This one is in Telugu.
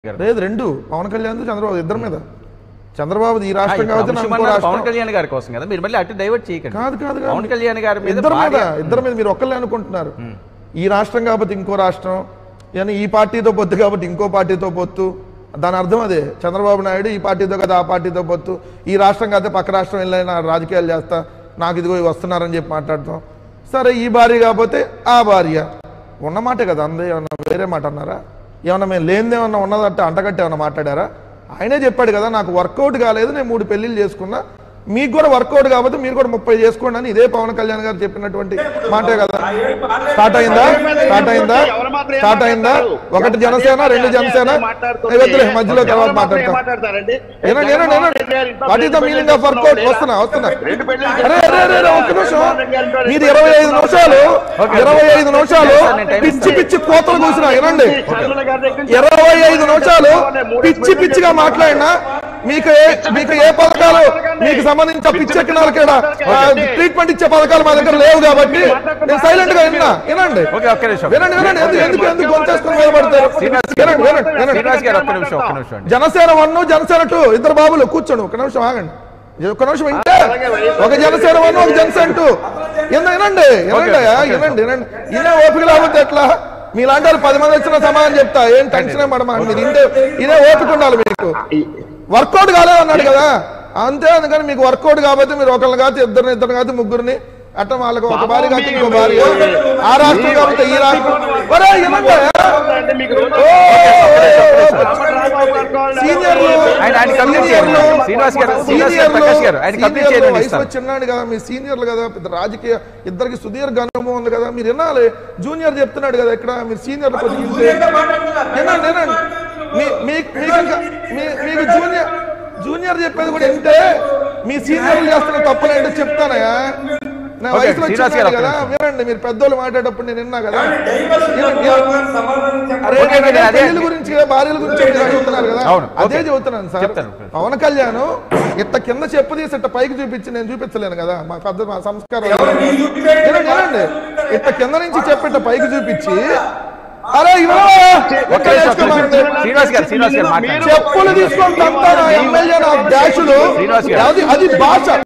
గారు. లేదు రెండు పవన్ కళ్యాణ్ చంద్రబాబు ఇద్దరి మీద చంద్రబాబు ఈ ఆ, రాష్ట్రం ఇప్పుడు కావచ్చు అంశం ఇంకో అన్నారు పవన్ రాష్ట్రం కళ్యాణ్ గారి కోసం కదా మీరు మళ్ళీ అటు డైవర్ట్ చేయకండి కాదు కాదు కాదు. పవన్ కళ్యాణ్ గారి మీద ఇద్దరి మీద భార్య- ఇద్దరి మీద మీరు ఒక్కళ్ళే అనుకుంటున్నారు ఈ రాష్ట్రం కాబట్టి ఇంకో రాష్ట్రం కానీ ఈ పార్టీతో పొత్తు కాబట్టి ఇంకో పార్టీతో పొత్తు దాని అర్థం అదే చంద్రబాబు నాయుడు ఈ పార్టీతో కదా ఆ పార్టీతో పొత్తు ఈ రాష్ట్రం కాకపోతే పక్క రాష్ట్రం వెళ్ళైనా రాజకీయాలు చేస్తా నాకు ఇదిగో ఇవి వస్తున్నారని చెప్పి మాట్లాడతాం సరే ఈ భార్య కాకపోతే ఆ భార్య ఉన్నమాటే కదా అందే ఏమన్నా వేరే మాట అన్నారా ఏమన్నా మేము లేనిదేమన్నా ఉన్నదంటే అంటగట్టి ఏమన్నా మాట్లాడారా ఆయనే చెప్పాడు కదా నాకు వర్కౌట్ కాలేదు నేను మూడు పెళ్లిళ్ళు చేసుకున్నా మీకు కూడా వర్కౌట్ కాబట్టి మీరు కూడా ముప్పై చేసుకోండి అని ఇదే పవన్ కళ్యాణ్ గారు చెప్పినటువంటి మాటే కదా స్టార్ట్ అయిందా స్టార్ట్ అయిందా స్టార్ట్ అయిందా ఒకటి జనసేన రెండు జనసేన ఏ వద్దులే, మధ్యలో తర్వాత మాట్లాడతాం మాట్లాడతారండి ఏనండి ఏనండి ఏనండి what is the meaning of workout వస్తున్నా వస్తున్నా రెండు పెళ్లి అరే అరే అరే అరే, ఒక్క నిమిషం మీరు ఇరవై ఐదు నిమిషాలు ఇరవై ఐదు నిమిషాలు పిచ్చి పిచ్చి కోతలు కూసిన వినండి ఇరవై ఐదు నిమిషాలు పిచ్చి పిచ్చిగా మాట్లాడినా మీకు ఏ మీకు ఏ పథకాలు మీకు సంబంధించిన పిచ్చి ఎక్కిన వాళ్ళకేడా ట్రీట్మెంట్ ఇచ్చే పథకాలు మా దగ్గర లేవు కాబట్టి నేను సైలెంట్ గా విన్నా వినండి ఓకే ఒక్క నిమిషం వినండి వినండి ఎందుకు ఎందుకు ఎందుకు గొంతేసుకుని భయపడతారు శ్రీనివాస్ వినండి వినండి వినండి శ్రీనివాస్ గారు ఒక్క నిమిషం ఒక్క నిమిషం అండి జనసేన వన్ జనసేన టూ ఇద్దరు బాబులు కూర్చోండి ఒక నిమిషం ఆగండి ఒక నిమిషం వింటే ఒక జనసేన వన్ ఒక జనసేన టూ ఏందో వినండి వినండి అయ్యా, వినండి వినండి ఇదే ఓపిక లేకపోతే ఎట్లా మీలాంటి వాళ్ళు పది మంది వచ్చిన సమాధానం చెప్తా ఏం టెన్షన్ పడమా మీరు ఇంటే ఇదే ఓపిక ఉండాలి మీకు వర్కౌట్ కాలేదు అన్నాడు కదా అంతే అందుకని మీకు వర్కౌట్ కాబట్టి మీరు ఒకరిని కాదు ఇద్దరిని ఇద్దరు కాదు ముగ్గురిని అట్ట వాళ్ళకి ఒక భార్య కాదు ఇంకో భార్య ఆ రాష్ట్రం కాబట్టి ఈ రాష్ట్రం ఒరే, వినండి అయ్యా. ఓ, సీనియర్లు ఆయన- ఆయన కంప్లీట్ చేయండి. సీనియర్లు, శ్రీనివాస్ గారు, శ్రీనివాస్ గారు, సీనియర్లు, ప్రకాష్ గారు, ఆయన కంప్లీట్ సీనియర్లు, చేయండి వయసులో ఇస్తాను. చిన్నాడు కదా మీ సీనియర్లు కదా పెద్ద రాజకీయ ఇద్దరికి సుదీర్ఘ అనుభవం ఉంది కదా మీరు వినాలి జూనియర్ చెప్తున్నాడు కదా ఇక్కడ మీరు సీనియర్లు కొద్దిగా వింటే. వినండి వినండి మీ- మీ- మీకు ఇంకా మీ- మీకు జూనియర్ జూనియర్ చెప్పేది కూడా వింటే మీ సీనియర్లు చేస్తున్న తప్పులేంటో చెప్తానయా నా ఓకే, వయసులో శ్రీనివాస్ చిన్నాడు గారు, కదా ఒక్క వినండి మీరు పెద్దోళ్ళు మాట్లాడేటప్పుడు నేను విన్నా కదా వినండి, అరే ఓకే, ఓకే, నేను అదే- పెళ్లిల గురించి భార్యల గురించి మీరు అడుగుతున్నారు కదా అవును, అదే ఓకే. చెబుతున్నాను సార్ చెప్తాను. పవన్ కళ్యాణ్ ఇట్ట కింద చెప్పు తీసి ఇట్ట పైకి చూపించి నేను చూపించలేను కదా మా పెద్ద మా సంస్కారం వినండి, వినండి ఇట్ట కింద నుంచి చెప్పి ఇట్ట పైకి చూపించి అరే ఇవ్వ ఒక్క నిమిషం, ఒక్క నిమిషం. శ్రీనివాస్ గారు శ్రీనివాస్ గారు మాట్లాడండి చెప్పులు తీసుకొని తంతాను ఎమ్మెల్యే నా డాషులు శ్రీనివాస్ గారు. అది అది భాష